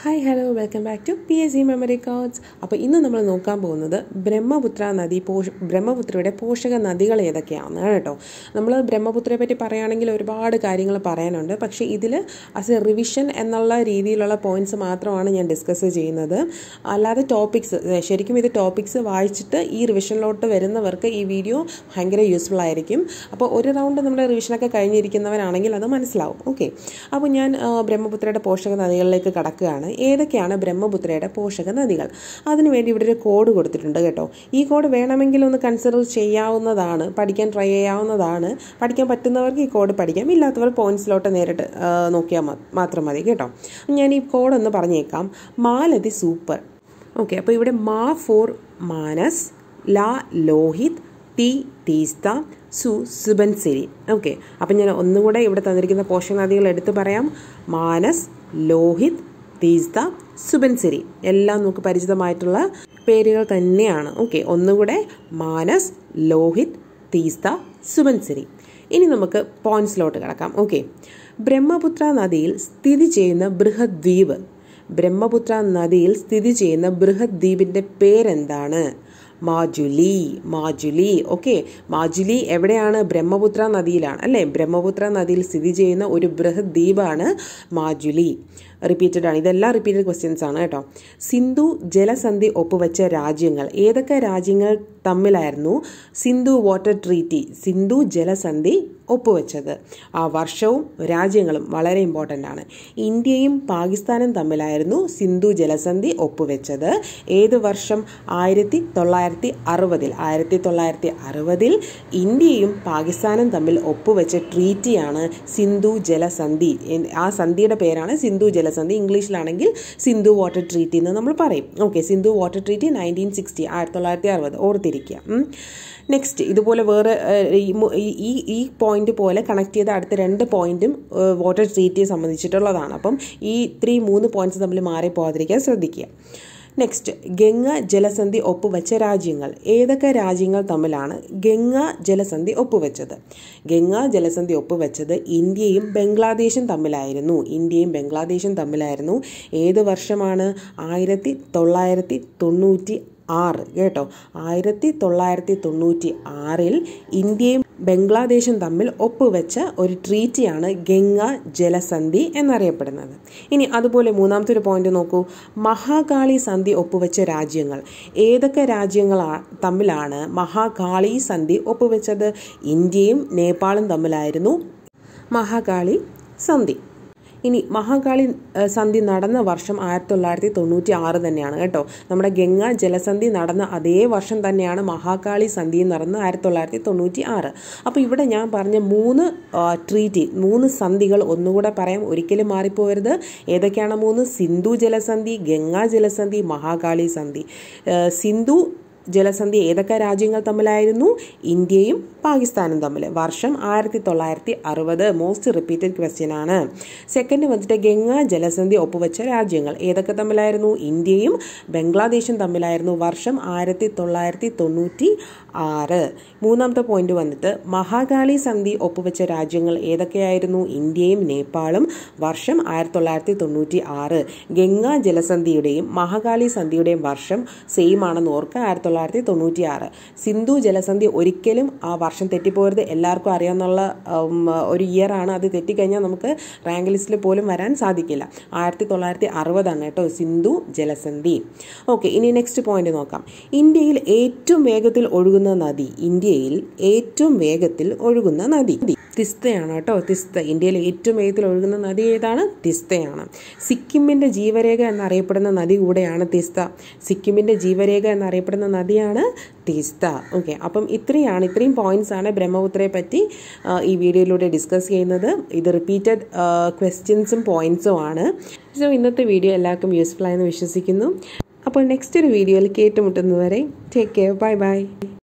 hi hello welcome back to P S C memory cards അപ്പോൾ ഇന്ന് നമ്മൾ നോക്കാൻ പോകുന്നത് ബ്രഹ്മപുത്ര നദി പോഷ ബ്രഹ്മപുത്രയുടെ പോഷക നദികൾ ഏതൊക്കെയാണെന്നാണ് കേട്ടോ നമ്മൾ ബ്രഹ്മപുത്രയെ പറ്റി പറയുകയാണെങ്കിൽ ഒരുപാട് കാര്യങ്ങൾ പറയാനുണ്ട് പക്ഷേ ഇതിൽ ആസ് എ റിവിഷൻ എന്നുള്ള രീതിയിലുള്ള പോയിന്റ്സ് മാത്രമാണ് ഞാൻ ഡിസ്കസ് ചെയ്യുന്നത് അല്ലാതെ ടോപ്പിക്സ് ശരിക്കും ഇത് ടോപ്പിക്സ് വായിച്ചിട്ട് ഈ റിവിഷനിലോട്ട് വരുന്നവർക്ക് ഈ വീഡിയോ ഭയങ്കര യൂസ്ഫുൾ ആയിരിക്കും അപ്പോൾ ഒരു റൗണ്ട് നമ്മുടെ റിവിഷനൊക്കെ കഴിഞ്ഞിരിക്കുന്നവരാണെങ്കിൽ അത് മനസ്സിലാവും ഓക്കെ അപ്പോൾ ഞാൻ ആ, ബ്രഹ്മപുത്രയുടെ പോഷക നദികളിലേക്ക് കടക്കുകയാണ് ഏതൊക്കെയാണ് ബ്രഹ്മപുത്രയുടെ പോഷക നദികൾ അതിനുവേണ്ടി ഇവിടെ ഒരു കോഡ് കൊടുത്തിട്ടുണ്ട് കേട്ടോ ഈ കോഡ് വേണമെങ്കിൽ ഒന്ന് കൺസിഡർ ചെയ്യാവുന്നതാണ് പഠിക്കാൻ ട്രൈ ചെയ്യാവുന്നതാണ് പഠിക്കാൻ പറ്റുന്നവർക്ക് ഈ കോഡ് പഠിക്കാം ഇല്ലാത്തവർ പോയിന്റ്സിലോട്ട് നേരിട്ട് ആ, നോക്കിയാൽ മ- മാത്രം മതി കേട്ടോ ഞാൻ ഈ കോഡ് ഒന്ന് പറഞ്ഞേക്കാം മാലതി സൂപ്പർ ഓക്കെ അപ്പോൾ ഇവിടെ മാ ഫോർ മാനസ് ലാ ലോഹിത് ടി ടീസ്ത സു സുബൻസിരി ഓക്കെ അപ്പം ഞാൻ ഒന്നുകൂടെ ഇവിടെ തന്നിരിക്കുന്ന പോഷക നദികൾ എടുത്തു പറയാം മാനസ് ലോഹിത് തീസ്ത സുബൻസിരി എല്ലാം നമുക്ക് പരിചിതമായിട്ടുള്ള പേരുകൾ തന്നെയാണ് ഓക്കെ ഒന്നുകൂടെ മാനസ് ലോഹിത് തീസ്ത സുബൻസിരി ഇനി നമുക്ക് പോയിന്റ്സിലോട്ട് കിടക്കാം ഓക്കെ ബ്രഹ്മപുത്ര നദിയിൽ സ്ഥിതി ചെയ്യുന്ന ബൃഹത് ദ്വീപ് ബ്രഹ്മപുത്ര നദിയിൽ സ്ഥിതി ചെയ്യുന്ന ബൃഹത് ദ്വീപിന്റെ പേരെന്താണ് മാജുലി മാജുലി ഓക്കെ മാജുലി എവിടെയാണ് ബ്രഹ്മപുത്ര നദിയിലാണ് അല്ലേ ബ്രഹ്മപുത്ര നദിയിൽ സ്ഥിതി ചെയ്യുന്ന ഒരു ബൃഹത് ദ്വീപാണ് മാജുലി റിപ്പീറ്റഡ് ആണ് ഇതെല്ലാം റിപ്പീറ്റഡ് ക്വസ്റ്റ്യൻസ് ആണ് കേട്ടോ സിന്ധു ജലസന്ധി ഒപ്പുവെച്ച രാജ്യങ്ങൾ ഏതൊക്കെ രാജ്യങ്ങൾ തമ്മിലായിരുന്നു സിന്ധു വാട്ടർ ട്രീറ്റി സിന്ധു ജലസന്ധി ഒപ്പുവെച്ചത് ആ വർഷവും രാജ്യങ്ങളും വളരെ ഇമ്പോർട്ടൻ്റ് ആണ് ഇന്ത്യയും പാകിസ്ഥാനും തമ്മിലായിരുന്നു സിന്ധു ജലസന്ധി ഒപ്പുവെച്ചത് ഏത് വർഷം ആയിരത്തി തൊള്ളായിരത്തി അറുപതിൽ ആയിരത്തി തൊള്ളായിരത്തി അറുപതിൽ ഇന്ത്യയും പാകിസ്ഥാനും തമ്മിൽ ഒപ്പുവെച്ച ട്രീറ്റിയാണ് സിന്ധു ജലസന്ധി എൻ- ആ സന്ധിയുടെ പേരാണ് സിന്ധു ജലസന്ധി ഇംഗ്ലീഷിലാണെങ്കിൽ സിന്ധു വാട്ടർ ട്രീറ്റി എന്ന് നമ്മൾ പറയും okay Sindhu water treaty nineteen sixty ആയിരത്തി തൊള്ളായിരത്തി അറുപത് ഓർത്തിരിക്കുക നെക്സ്റ്റ് ഇതുപോലെ വേറെ ഏഹ്, ഈ മു- ഈ- ഈ ഈ പോയിന്റ് പോലെ കണക്ട് ചെയ്ത അടുത്ത രണ്ട് പോയിന്റും വാട്ടർ ട്രീറ്റിയെ സംബന്ധിച്ചിട്ടുള്ളതാണ് അപ്പം ഈ ത്രീ മൂന്ന് പോയിന്റ്സ് തമ്മിൽ മാറിപ്പോകാതിരിക്കാൻ ശ്രദ്ധിക്കുക നെക്സ്റ്റ് ഗംഗ ജലസന്ധി ഒപ്പുവെച്ച രാജ്യങ്ങൾ ഏതൊക്കെ രാജ്യങ്ങൾ തമ്മിലാണ് ഗംഗ ജലസന്ധി ഒപ്പുവെച്ചത് ഗംഗ ജലസന്ധി ഒപ്പുവെച്ചത് ഇന്ത്യയും ബംഗ്ലാദേശും തമ്മിലായിരുന്നു ഇന്ത്യയും ബംഗ്ലാദേശും തമ്മിലായിരുന്നു ഏത് വർഷമാണ് ആയിരത്തി തൊള്ളായിരത്തി തൊണ്ണൂറ്റി ആറ് കേട്ടോ ആയിരത്തി തൊള്ളായിരത്തി തൊണ്ണൂറ്റി ആറിൽ ഇന്ത്യയും ബംഗ്ലാദേശും തമ്മിൽ ഒപ്പുവെച്ച ഒരു ട്രീറ്റിയാണ് ഗംഗ ജലസന്ധി എന്നറിയപ്പെടുന്നത് ഇനി അതുപോലെ മൂന്നാമത്തെ ഒരു പോയിന്റ് നോക്കൂ മഹാകാളി സന്ധി ഒപ്പുവെച്ച രാജ്യങ്ങൾ ഏതൊക്കെ രാജ്യങ്ങളാ തമ്മിലാണ് മഹാകാളി സന്ധി ഒപ്പുവെച്ചത് ഇന്ത്യയും നേപ്പാളും തമ്മിലായിരുന്നു മഹാകാളി സന്ധി ഇനി മഹാകാളി ഏഹ്, സന്ധി നടന്ന വർഷം ആയിരത്തി തൊള്ളായിരത്തി തൊണ്ണൂറ്റി ആറ് തന്നെയാണ് കേട്ടോ നമ്മുടെ ഗംഗ ജലസന്ധി നടന്ന അതേ വർഷം തന്നെയാണ് മഹാകാളി സന്ധി നടന്ന ആയിരത്തി തൊള്ളായിരത്തി തൊണ്ണൂറ്റി ആറ് അപ്പോൾ ഇവിടെ ഞാൻ പറഞ്ഞ മൂന്ന് ആ, ട്രീറ്റി മൂന്ന് സന്ധികൾ ഒന്നുകൂടെ പറയാം ഒരിക്കലും മാറിപ്പോകരുത് ഏതൊക്കെയാണ് മൂന്ന് സിന്ധു ജലസന്ധി ഗംഗാ ജലസന്ധി മഹാകാളി സന്ധി ഏഹ്, സിന്ധു ജലസന്ധി ഏതൊക്കെ രാജ്യങ്ങൾ തമ്മിലായിരുന്നു ഇന്ത്യയും പാകിസ്ഥാനും തമ്മിൽ വർഷം ആയിരത്തി തൊള്ളായിരത്തി അറുപത് മോസ്റ്റ് റിപ്പീറ്റഡ് ക്വസ്റ്റ്യൻ ആണ് സെക്കൻഡ് വന്നിട്ട് ഗംഗ ജലസന്ധി ഒപ്പുവെച്ച രാജ്യങ്ങൾ ഏതൊക്കെ തമ്മിലായിരുന്നു ഇന്ത്യയും ബംഗ്ലാദേശും തമ്മിലായിരുന്നു വർഷം ആയിരത്തി തൊള്ളായിരത്തി തൊണ്ണൂറ്റി ആറ് മൂന്നാമത്തെ പോയിന്റ് വന്നിട്ട് മഹാകാളി സന്ധി ഒപ്പുവെച്ച രാജ്യങ്ങൾ ഏതൊക്കെയായിരുന്നു ഇന്ത്യയും നേപ്പാളും വർഷം ആയിരത്തി തൊള്ളായിരത്തി തൊണ്ണൂറ്റി ആറ് ഗംഗാ ജലസന്ധിയുടെയും മഹാകാളി സന്ധിയുടെയും വർഷം സെയിം ആണെന്ന് ഓർക്കുക ആയിരത്തി തൊള്ളായിരത്തി തൊണ്ണൂറ്റി ആറ് സിന്ധു ജലസന്ധി ഒരിക്കലും ആ വർഷം തെറ്റിപ്പോരുത് എല്ലാവർക്കും അറിയാവുന്ന ഉം, ഒരു ഇയർ ആണ് അത് തെറ്റിക്കഴിഞ്ഞാൽ നമുക്ക് റാങ്ക് ലിസ്റ്റിൽ പോലും വരാൻ സാധിക്കില്ല ആയിരത്തി തൊള്ളായിരത്തി അറുപതാണ് കേട്ടോ സിന്ധു ജലസന്ധി ഓക്കെ ഇനി നെക്സ്റ്റ് പോയിന്റ് നോക്കാം ഇന്ത്യയിൽ ഏറ്റവും വേഗത്തിൽ ഒഴുകുന്ന നദി ഇന്ത്യയിൽ ഏറ്റവും വേഗത്തിൽ ഒഴുകുന്ന നദി തിസ്തയാണ് കേട്ടോ തിസ്ത ഇന്ത്യയിൽ ഏറ്റവും വേഗത്തിൽ ഒഴുകുന്ന നദി ഏതാണ് തിസ്തയാണ് സിക്കിമിന്റെ ജീവരേഖ എന്നറിയപ്പെടുന്ന നദി കൂടെയാണ് തിസ്ത സിക്കിമിന്റെ ജീവരേഖ എന്നറിയപ്പെടുന്ന നദിയാണ് തിസ്ത ഓക്കെ അപ്പം ഇത്രയാണ് ഇത്രയും പോയിന്റ്സ് ആണ് ബ്രഹ്മപുത്രയെ പറ്റി ആ, ഈ വീഡിയോയിലൂടെ ഡിസ്കസ് ചെയ്യുന്നത് ഇത് റിപ്പീറ്റഡ് ക്വസ്റ്റ്യൻസും പോയിന്റ്സും ആണ് സോ ഇന്നത്തെ വീഡിയോ എല്ലാവർക്കും യൂസ്ഫുൾ ആയെന്ന് വിശ്വസിക്കുന്നു അപ്പോൾ നെക്സ്റ്റ് ഒരു വീഡിയോയിൽ കേട്ടുമുട്ടുന്നവരെ ടേക്ക് കെയർ ബൈ ബൈ